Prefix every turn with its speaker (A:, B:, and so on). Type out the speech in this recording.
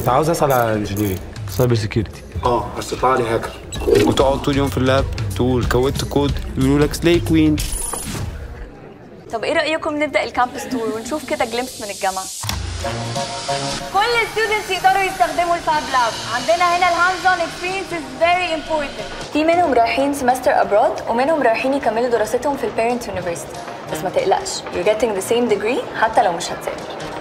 A: كنت عاوز اسال على انجينيرنج
B: سايبر سيكيورتي
A: اه بس تطلع لي هاكر
B: وتقعد طول اليوم في اللاب تقول كودت كود يقولوا لك سلاي كوين
C: طب ايه رايكم نبدا الكامبس تور ونشوف كده جلمس من الجامعه كل الستودنتس يقدروا يستخدموا الفاب لاب عندنا هنا الهاندز اون اكسبيرينس از فيري امبورتنت في منهم رايحين سمستر ابراد ومنهم رايحين يكملوا دراستهم في البيرنت يونيفرسيتي بس ما تقلقش you're getting the same degree حتى لو مش هتسافر